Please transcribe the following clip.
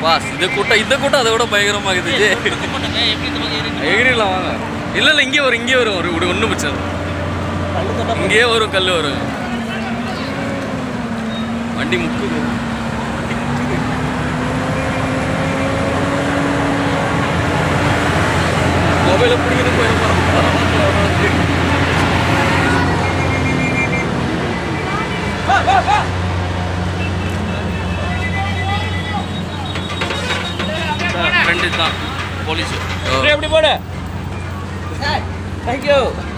Pass இந்த கூட்டம் இந்த கூட்டம் அதை விட பயங்கரமாக இருக்குது எகிரிலாம் வாங்க இல்லை இல்லை இங்கே வரும் இங்கே வரும் ஒரு ஒரு ஒன்றும் பிரச்சனை இல்லை. இங்கேயே வரும் கல் வரும் வண்டி முக்குது வண்டி முக்குது மொபைலை பிடிக்கிறது போயிடும் ஃப்ரெண்டு தான் போலீஸ் எப்படி போடு தேங்க்யூ